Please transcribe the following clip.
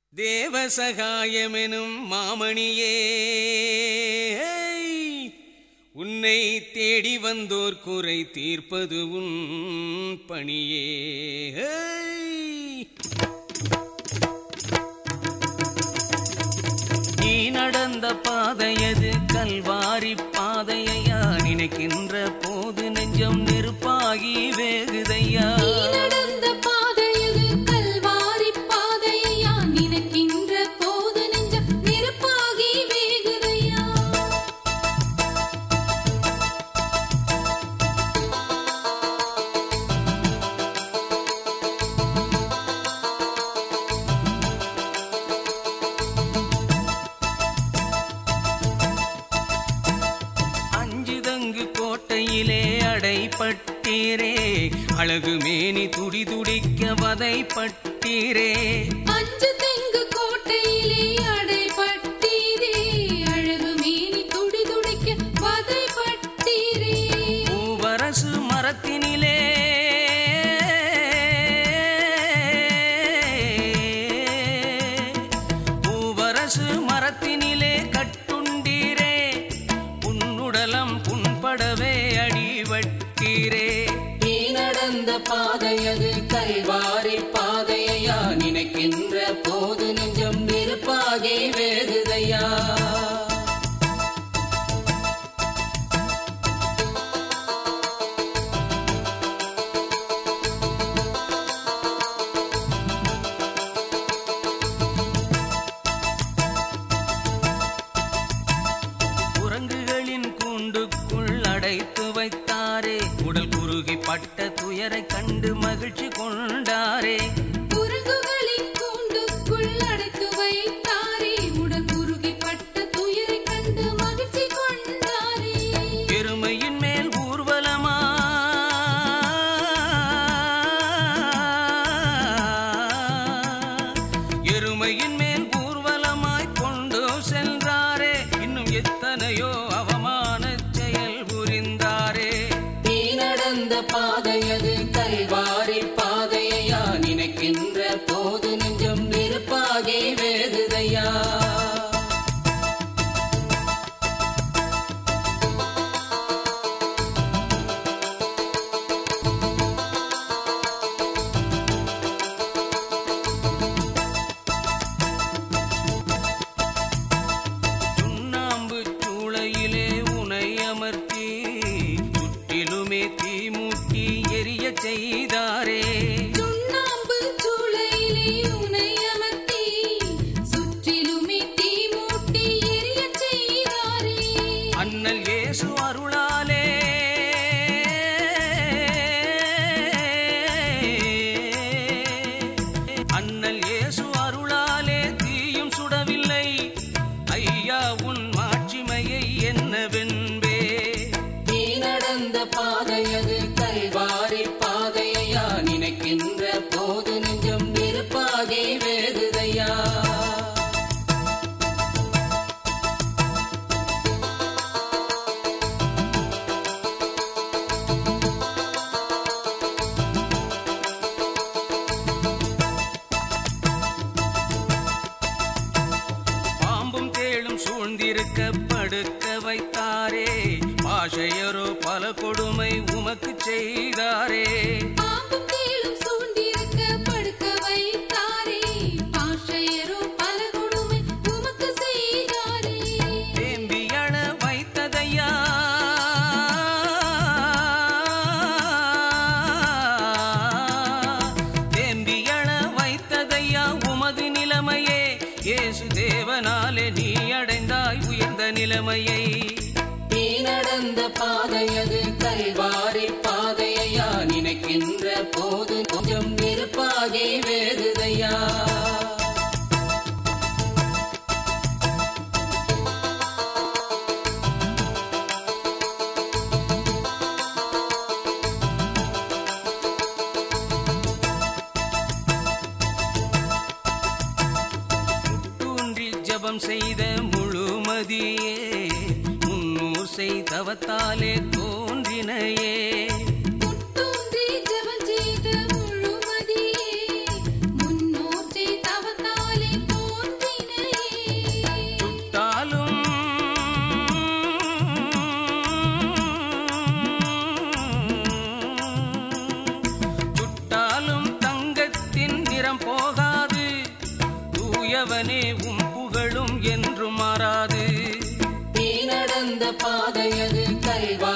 தேவசகாயமெனும் மாமணியே உன்னை தேடி வந்தோர் குறை தீர்ப்பது உன் பணியே நீ நடந்த பாதையது கல்வாரி பாதையா நினைக்கின்ற போது நெஞ்சம் நெருப்பாகி வேகுதையா நீ நடந்த பாதையது கல்வாரி பாதையா நினைக்கின்ற போது நெஞ்சம் நெருப்பாகி வேகுதையா அஞ்சுதங்கு கோட்டையிலே அடைப்பட்டீரே அழகு மேனி துடி துடிக்க வதைப்பட்டீரே அஞ்சு தெங்கு கோட்டையிலே அடைபட்டீரே அழகு மேனி துடி துடிக்க வதைப்பட்டீரே பூவரசு மரத்தினிலே பூவரசு மரத்தினிலே கட்டுண்டீரே புன்னுடலம் புண்படவே அடிவட்டீரே நீ நடந்த பாதையது கல்வாரி பாதையா நினைக்கின்ற போது நெஞ்சம் நெருப்பாகி வேகுதையா குரங்குகளின் கூண்டுக்குள் அடைத்து வைத்தாரே உடல் குறுகி பட்ட துயரை கண்டு மகிழ்ச்சி கொண்டாரே குரங்குகளின் கூண்டுக்குள் அடைத்து வைத்தாரே உடல் குறுகி பட்ட துயரை கண்டு மகிழ்ச்சி கொண்டாரே பெருமையின் மேல் ஊர்வலமா எருமையின் மேல் ஊர்வலமாய் கொண்டு சென்றாரே இன்னும் எத்தனையோ அவமான செயல் புரிந்தாரே நீ நடந்த பாதையது கல்வாரி பாதையா நினைக்கின்ற போது நெஞ்சம் நெருப்பாகி வேகுதையா சுண்ணாம்பு சூளையிலே உனை அமர்த்தி சுற்றிலுமே தீ மூட்டி எரிய செய்தாரே சுண்ணாம்பு சூளையிலே உனை அமர்த்தி சுற்றிலுமே தீ மூட்டி எரியச் செய்தாரே அண்ணல் இயேசு அருளாலே அண்ணல் இயேசு அருளாலே தீயும் சுடவில்லை ஐயா உன் மாட்சிமையை என்னவென்பே நீ நடந்த பாதையது கல்வாரி பாதையா நினைக்கின்ற போது நெஞ்சம் நெருப்பாகி வேகுதையா பாம்பும் தேளும் சூழ்ந்திருக்க படுக்க வைத்தாரே பாஷையரோ பல கொடுமை உமக்கு செய்தாரே பாம்பும் தேளும் சூழ்ந்திருக்க படுக்க வைத்தாரே பாஷையரோ பல கொடுமை உமக்கு செய்தாரே தேம்பியள வைத்ததையா தேம்பியள வைத்ததையா உமது நிலைமையே இயேசு தேவனாலே நீ அடைந்தாய் உயர்ந்த நிலைமையை நீ நடந்த பாதையது கல்வாரி பாதையா நினைக்கின்ற போது கொஞ்சம் நெருப்பாகி வேகுதையா தூன்றி ஜெபம் செய்த முழுமதியே முன்னூர் செய்தவத்தாலே தோன்றினையே முத்தூன்றி ஜெபம் செய்த முழுமதியே முன்னோர் செய்தவத்தாலே தோன்றினையே ஆண்டவனே உம் புகழும் என்று மாறாது நீ நடந்த பாதையது கல்வாரி